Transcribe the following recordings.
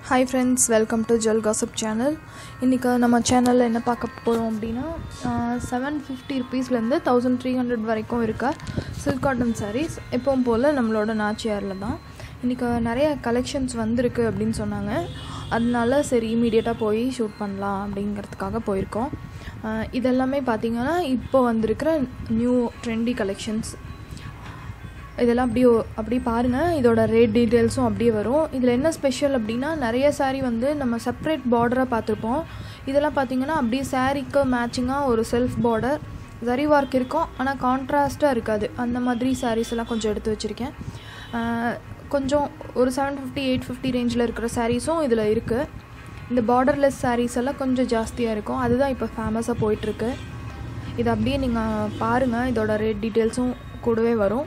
hi friends welcome to jewel காசப் channel இன்றைக்கி நம்ம சேனலில் என்ன பார்க்க போகிறோம் அப்படின்னா செவன் ஃபிஃப்டி ருபீஸ்லேருந்து தௌசண்ட் த்ரீ ஹண்ட்ரட் வரைக்கும் இருக்க சில்க் காட்டன் சாரீஸ் எப்பவும் போல் நம்மளோட நாச்சியாரில் தான் இன்றைக்கி நிறைய கலெக்ஷன்ஸ் வந்திருக்கு அப்படின்னு சொன்னாங்க அதனால சரி இமீடியட்டாக போய் ஷூட் பண்ணலாம் அப்படிங்கிறதுக்காக போயிருக்கோம் ஆஹ் இதெல்லாமே பார்த்திங்கன்னா இப்போ வந்திருக்கிற நியூ ட்ரெண்டி கலெக்ஷன்ஸ் இதெல்லாம் அப்படியே அப்படியே பாருங்கள் இதோட ரேட் டீட்டெயில்ஸும் அப்படியே வரும் இதில் என்ன ஸ்பெஷல் அப்படின்னா நிறைய saree வந்து நம்ம செப்பரேட் பார்டராக பார்த்துருப்போம் இதெல்லாம் பார்த்தீங்கன்னா அப்படியே சாரீக்கு மேட்சிங்காக ஒரு செல்ஃப் பார்டர் ஜரி ஒர்க் இருக்கும் ஆனால் கான்ட்ராஸ்ட்டாக இருக்காது அந்த மாதிரி sarees எல்லாம் கொஞ்சம் எடுத்து வச்சுருக்கேன் ஆஹ் கொஞ்சம் ஒரு செவன் ஃபிஃப்டி எயிட் ஃபிஃப்டி ரேஞ்சில் இருக்கிற சாரீஸும் இதில் இருக்குது இந்த பார்டர்லெஸ் sarees எல்லாம் கொஞ்சம் ஜாஸ்தியாக இருக்கும் அதுதான் இப்போ ஃபேமஸாக போயிட்டுருக்கு இது அப்படியே நீங்கள் பாருங்கள் இதோட ரேட் டீட்டெயில்ஸும் கூடவே வரும்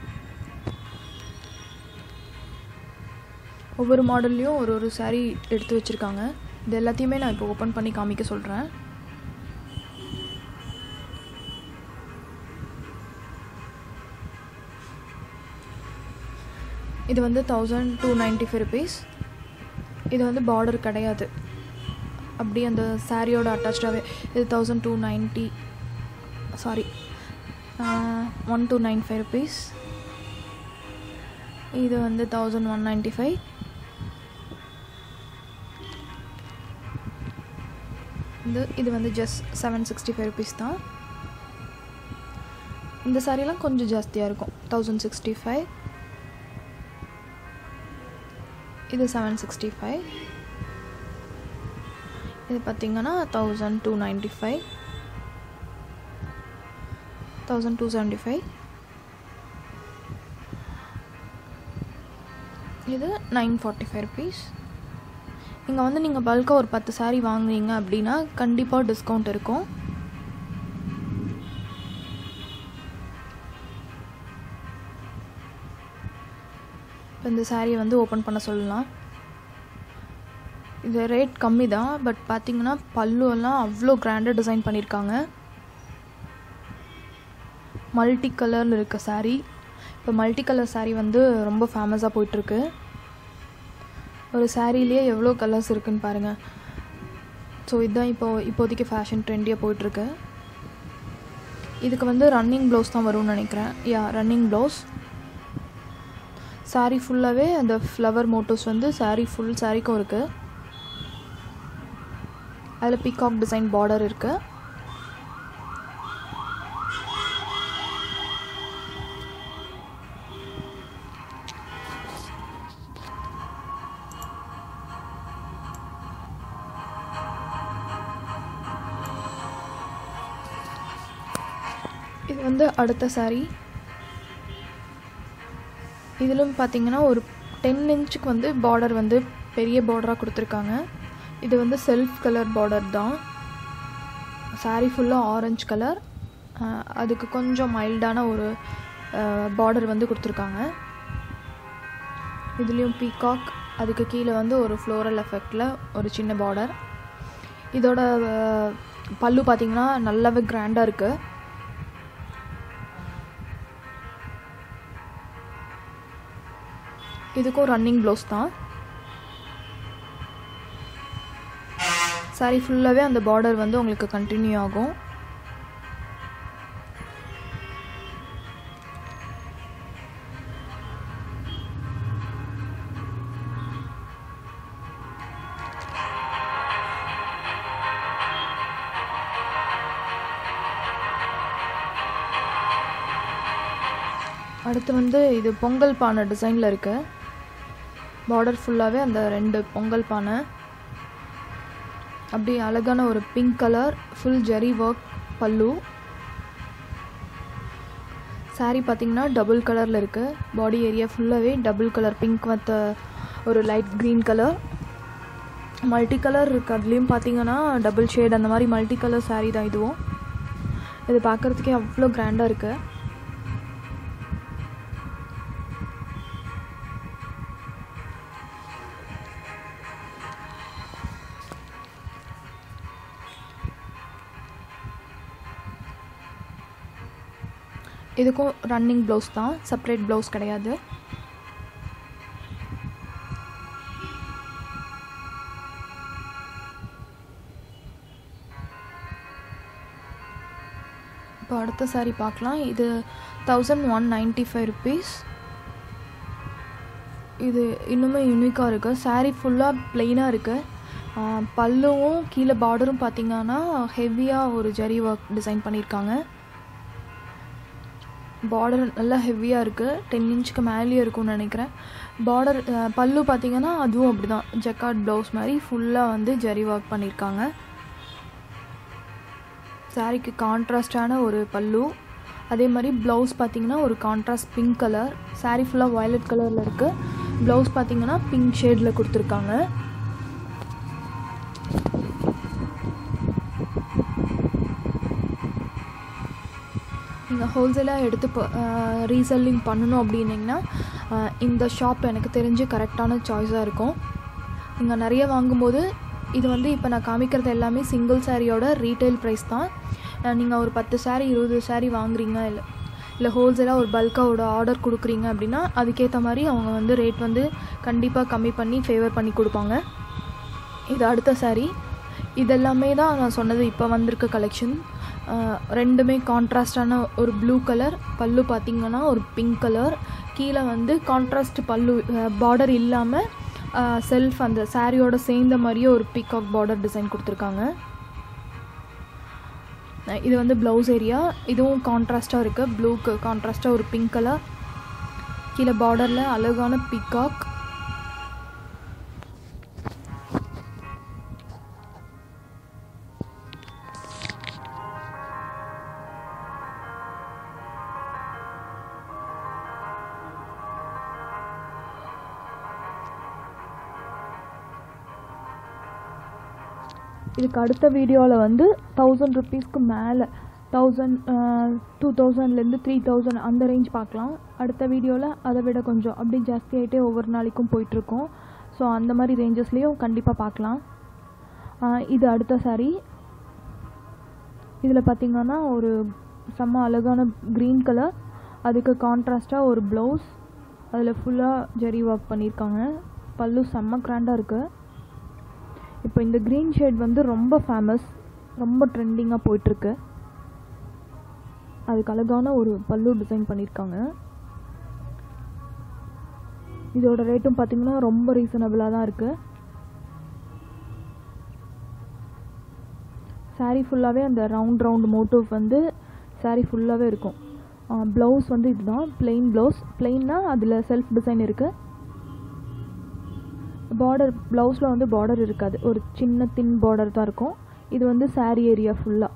ஒவ்வொரு மாடல்லையும் ஒரு ஒரு saree எடுத்து வச்சுருக்காங்க இது எல்லாத்தையுமே நான் இப்போ ஓப்பன் பண்ணி காமிக்க சொல்கிறேன் இது வந்து thousand two ninety five rupees இது வந்து பார்டர் கிடையாது அப்படியே அந்த சாரியோட அட்டாச்சாகவே இது thousand two ninety sorry one two nine five rupees இது வந்து தௌசண்ட் ஒன் நைன்ட்டி ஃபைவ் இது இது வந்து just seven sixty five rupees தான் இந்த சாரீலாம் கொஞ்சம் ஜாஸ்தியாக இருக்கும் தௌசண்ட் சிக்ஸ்டி ஃபைவ் இது செவன் சிக்ஸ்டி ஃபைவ் இது பார்த்தீங்கன்னா thousand two ninety five thousand two seventy five இது நைன் ஃபார்ட்டி ஃபைவ் ருபீஸ் இங்கே வந்து நீங்கள் பல்காக ஒரு பத்து saree வாங்குனீங்க அப்படின்னா கண்டிப்பாக டிஸ்கவுண்ட் இருக்கும் இப்போ இந்த சாரியை வந்து ஓப்பன் பண்ண சொல்லலாம் இது ரேட் கம்மி தான் பட் பார்த்தீங்கன்னா பல்லு எல்லாம் அவ்வளோ கிராண்டாக டிசைன் பண்ணியிருக்காங்க மல்டி கலரில் இருக்க saree இப்போ மல்டி கலர் saree வந்து ரொம்ப ஃபேமஸாக போயிட்டுருக்கு ஒரு சாரீலேயே எவ்வளோ கலர்ஸ் இருக்குன்னு பாருங்கள் ஸோ இதுதான் இப்போ இப்போதைக்கு ஃபேஷன் ட்ரெண்டியாக போயிட்டுருக்கு இதுக்கு வந்து ரன்னிங் ப்ளவுஸ் தான் வரும்னு நினைக்கிறேன் யா ரன்னிங் ப்ளவுஸ் saree ஃபுல்லாகவே அந்த ஃப்ளவர் மோட்டிவ்ஸ் வந்து saree ஃபுல் சாரீக்கும் இருக்குது அதில் பீகாக் டிசைன் பார்டர் இருக்குது இது வந்து அடுத்த saree இதிலும் பார்த்தீங்கன்னா ஒரு டென் இன்ச்சுக்கு வந்து பார்டர் வந்து பெரிய பார்டராக கொடுத்துருக்காங்க இது வந்து செல்ஃப் கலர் பார்டர் தான் saree ஃபுல்லாக ஆரஞ்சு கலர் அதுக்கு கொஞ்சம் மைல்டான ஒரு பார்டர் வந்து கொடுத்துருக்காங்க இதுலேயும் பீகாக் அதுக்கு கீழே வந்து ஒரு ஃப்ளோரல் எஃபெக்டில் ஒரு சின்ன பார்டர் இதோட அஹ், பல்லு பார்த்தீங்கன்னா நல்லாவே கிராண்டாக இருக்குது இதுக்கும் ரன்னிங் ப்ளவுஸ் தான் சாரி ஃபுல்லாகவே அந்த பார்டர் வந்து உங்களுக்கு கண்டினியூ ஆகும் அடுத்து வந்து இது பொங்கல் பானை டிசைனில் இருக்கு பார்டர் ஃபுல்லாகவே அந்த ரெண்டு பொங்கல் பானை அப்படியே அழகான ஒரு pink colour full zari work பல்லு saree பார்த்தீங்கன்னா டபுள் கலரில் இருக்குது பாடி ஏரியா ஃபுல்லாகவே டபுள் கலர் பிங்க் மற்ற ஒரு light green colour multi colour இருக்குது அதுலேயும் பார்த்தீங்கன்னா டபுள் ஷேட் அந்த மாதிரி மல்டி கலர் saree தான் இதுவும் இது பார்க்குறதுக்கே அவ்வளோ கிராண்டாக இருக்குது இதுக்கும் ரன்னிங் ப்ளவுஸ் தான் செப்பரேட் ப்ளவுஸ் கிடையாது அடுத்த saree பார்க்கலாம் இது thousand one ninety five rupees இது இன்னுமே யூனிக்காக இருக்குது saree ஃபுல்லாக ப்ளெயினாக இருக்குது பல்லுவும் கீழே பார்டரும் பார்த்தீங்கன்னா ஹெவியாக ஒரு ஜரி ஒர்க் டிசைன் பண்ணியிருக்காங்க பார்டர் நல்லா ஹெவியாக இருக்குது டென் இன்ச்சுக்கு மேலேயே இருக்கும்னு நினைக்கிறேன் பார்டர் பல்லு பார்த்தீங்கன்னா அதுவும் அப்படி தான் ஜக்கார்ட் ப்ளவுஸ் மாதிரி ஃபுல்லாக வந்து ஜரி ஒர்க் பண்ணியிருக்காங்க சாரீக்கு கான்ட்ராஸ்டான ஒரு பல்லு அதே மாதிரி ப்ளவுஸ் பார்த்தீங்கன்னா ஒரு கான்ட்ராஸ்ட் பிங்க் கலர் saree ஃபுல்லாக வயலட் கலரில் இருக்குது ப்ளவுஸ் பார்த்தீங்கன்னா பிங்க் ஷேடில் கொடுத்துருக்காங்க நீங்கள் ஹோல்சேலாக எடுத்து ரீசெல்லிங் பண்ணணும் அப்படின்னிங்கன்னா அஹ், இந்த ஷாப் எனக்கு தெரிஞ்சு கரெக்டான சாய்ஸாக இருக்கும் நீங்கள் நிறைய வாங்கும்போது இது வந்து இப்போ நான் காமிக்கிறது எல்லாமே சிங்கிள் சாரியோட ரீட்டைல் ப்ரைஸ் தான் நீங்கள் ஒரு பத்து saree இருபது saree வாங்குறீங்க இல்லை இல்லை ஹோல்சேலாக ஒரு பல்காவோட ஆர்டர் கொடுக்குறீங்க அப்படின்னா அதுக்கேற்ற மாதிரி அவங்க வந்து ரேட் வந்து கண்டிப்பாக கம்மி பண்ணி ஃபேவர் பண்ணி கொடுப்பாங்க இது அடுத்த saree இதெல்லாமே தான் நான் சொன்னது இப்போ வந்திருக்க கலெக்ஷன் ரெண்டுமே கான்ட்ராஸ்டான ஒரு ப்ளூ கலர் பல்லு பார்த்தீங்கன்னா ஒரு பிங்க் கலர் கீழே வந்து கான்ட்ராஸ்ட் பல்லு பார்டர் இல்லாமல் செல்ஃப் அந்த சாரியோட சேர்ந்த மாதிரியே ஒரு பீகாக் பார்டர் டிசைன் கொடுத்துருக்காங்க அஹ் இது வந்து ப்ளவுஸ் ஏரியா இதுவும் கான்ட்ராஸ்ட்டாக இருக்குது ப்ளூக்கு கான்ட்ராஸ்ட்டாக ஒரு பிங்க் கலர் கீழே பார்டரில் அழகான பீகாக் இதுக்கு அடுத்த வீடியோவில் வந்து தௌசண்ட் ருபீஸ்க்கு மேலே தௌசண்ட் டூ தௌசண்ட்லேருந்து த்ரீ தௌசண்ட் அந்த ரேஞ்ச் பார்க்கலாம் அடுத்த வீடியோவில் அதை விட கொஞ்சம் அப்படி ஜாஸ்தியாகிட்டே ஒவ்வொரு நாளைக்கும் போயிட்டுருக்கோம் ஸோ அந்த மாதிரி ரேஞ்சஸ்லேயும் கண்டிப்பாக பார்க்கலாம் ஆஹ் இது அடுத்த saree இதில் பார்த்தீங்கன்னா ஒரு செம்ம அழகான க்ரீன் கலர் அதுக்கு கான்ட்ராஸ்ட்டாக ஒரு ப்ளவுஸ் அதில் ஃபுல்லாக ஜெரி ஒர்க் பண்ணியிருக்காங்க பல்லு செம்ம கிராண்டாக இருக்குது இப்போ இந்த க்ரீன் ஷேட் வந்து ரொம்ப ஃபேமஸ் ரொம்ப ட்ரெண்டிங்காக போயிட்டுருக்கு அதுக்கு அழகான ஒரு பல்லு டிசைன் பண்ணியிருக்காங்க இதோட ரேட்டும் பார்த்தீங்கன்னா ரொம்ப ரீசனபிளாக தான் இருக்குது saree ஃபுல்லாகவே அந்த ரவுண்ட் ரவுண்ட் மோட்டிவ் வந்து saree ஃபுல்லாகவே இருக்கும் ப்ளவுஸ் வந்து இதுதான் plain ப்ளவுஸ் பிளெயின்னா அதில் செல்ஃப் டிசைன் இருக்குது பார்டர் ப்ளவுஸில் வந்து பார்டர் இருக்காது ஒரு சின்ன தின் பார்டர் தான் இருக்கும் இது வந்து saree ஏரியா ஃபுல்லாக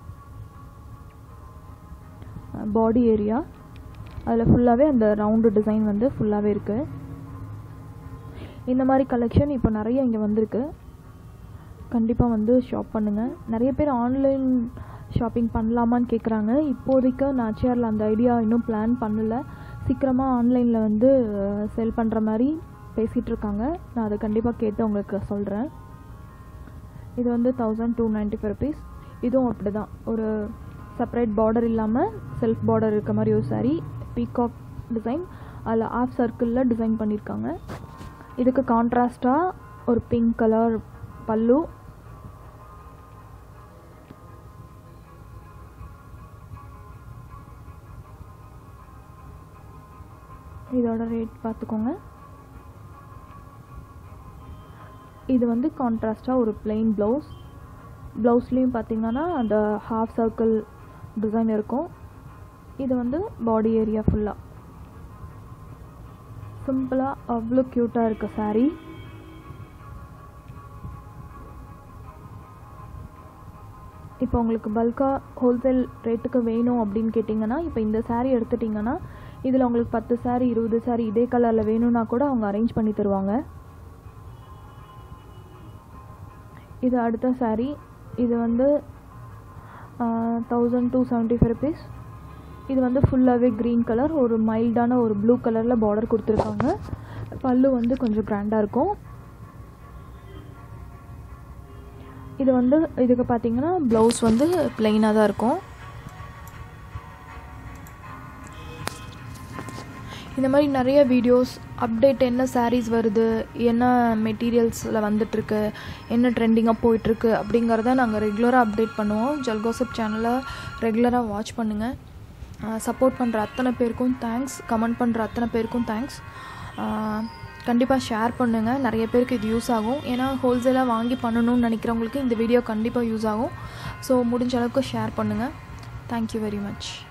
பாடி ஏரியா அதில் ஃபுல்லாகவே அந்த ரவுண்டு டிசைன் வந்து ஃபுல்லாகவே இருக்குது இந்த மாதிரி கலெக்ஷன் இப்போ நிறைய இங்கே வந்திருக்கு கண்டிப்பாக வந்து ஷாப் பண்ணுங்கள் நிறைய பேர் ஆன்லைன் ஷாப்பிங் பண்ணலாமான்னு கேட்குறாங்க இப்போதைக்கு நாச்சியாரில் அந்த ஐடியா இன்னும் பிளான் பண்ணல சீக்கிரமாக ஆன்லைனில் வந்து செல் பண்ணுற மாதிரி பேசிகிட்டு இருக்காங்க நான் அதை கண்டிப்பாக கேட்டு உங்களுக்கு சொல்கிறேன் இது வந்து thousand two ninety five rupees இதுவும் அப்படி தான் ஒரு செப்பரேட் பார்டர் இல்லாமல் செல்ஃப் பார்டர் இருக்க மாதிரி ஒரு saree பீகாக் டிசைன் அதில் ஆஃப் சர்க்கிளில் டிசைன் பண்ணியிருக்காங்க இதுக்கு கான்ட்ராஸ்டாக ஒரு பிங்க் கலர் பல்லு இதோட ரேட் பார்த்துக்கோங்க இது வந்து கான்ட்ராஸ்டாக ஒரு plain ப்ளவுஸ் ப்ளவுஸ்லேயும் பார்த்தீங்கன்னா அந்த ஹாஃப் சர்க்கிள் டிசைன் இருக்கும் இது வந்து பாடி ஏரியா ஃபுல்லாக சிம்பிளாக அவ்வளோ க்யூட்டாக இருக்கு saree இப்போ உங்களுக்கு பல்காக ஹோல்சேல் ரேட்டுக்கு வேணும் அப்படின்னு கேட்டிங்கன்னா இப்போ இந்த saree எடுத்துட்டிங்கன்னா இதில் உங்களுக்கு பத்து saree இருபது saree இதே கலரில் வேணும்னா கூட அவங்க அரேஞ்ச் பண்ணி தருவாங்க இது அடுத்த saree இது வந்து thousand two seventy five rupees இது வந்து ஃபுல்லாகவே க்ரீன் கலர் ஒரு மைல்டான ஒரு ப்ளூ கலரில் பார்டர் கொடுத்துருக்காங்க பல்லு வந்து கொஞ்சம் கிராண்டாக இருக்கும் இது வந்து இதுக்கு பார்த்தீங்கன்னா ப்ளவுஸ் வந்து பிளெயினாக தான் இருக்கும் இந்த மாதிரி நிறைய வீடியோஸ் அப்டேட் என்ன sarees வருது என்ன மெட்டீரியல்ஸில் வந்துட்டுருக்கு என்ன ட்ரெண்டிங்காக போயிட்டுருக்கு அப்படிங்கிறத நாங்கள் ரெகுலராக அப்டேட் பண்ணுவோம் ஜல்கோசப் சேனலை ரெகுலராக வாட்ச் பண்ணுங்கள் சப்போர்ட் பண்ணுற அத்தனை பேருக்கும் தேங்க்ஸ் கமெண்ட் பண்ணுற அத்தனை பேருக்கும் தேங்க்ஸ் கண்டிப்பாக ஷேர் பண்ணுங்கள் நிறைய பேருக்கு இது யூஸ் ஆகும் ஏன்னா ஹோல்சேலாக வாங்கி பண்ணணும்னு நினைக்கிறவங்களுக்கு இந்த வீடியோ கண்டிப்பாக யூஸ் ஆகும் ஸோ முடிஞ்ச அளவுக்கு ஷேர் பண்ணுங்கள் தேங்க்யூ வெரி மச்